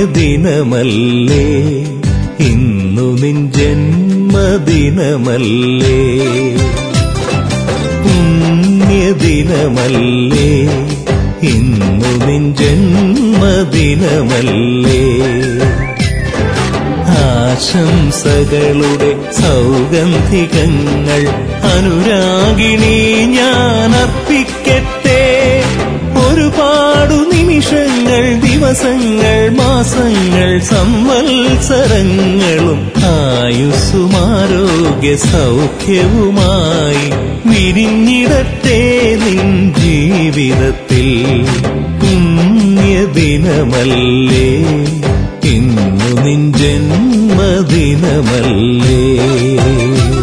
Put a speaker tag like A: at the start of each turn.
A: പുണ്യദിനമല്ലേ ഇന്നു നിൻ ജന്മദിനമല്ലേ പുണ്യദിനമല്ലേ ഇന്നു നിൻ ജന്മദിനമല്ലേ ആശംസകളുടെ സൗഗന്ധികങ്ങൾ അനുരാഗിണി ഞാൻ അർപ്പിക്കട്ടെ ഒരുപാടു നിമിഷങ്ങൾ ദിവസങ്ങൾ മാസങ്ങൾ സംവത്സരങ്ങളും ആയുസ്സുമാരോഗ്യ സൗഖ്യവുമായി വിരിഞ്ഞിടട്ടെ നിൻ ജീവിതത്തിൽ പുണ്യദിനമല്ലേ ഇന്നു നിൻ ജന്മദിനമല്ലേ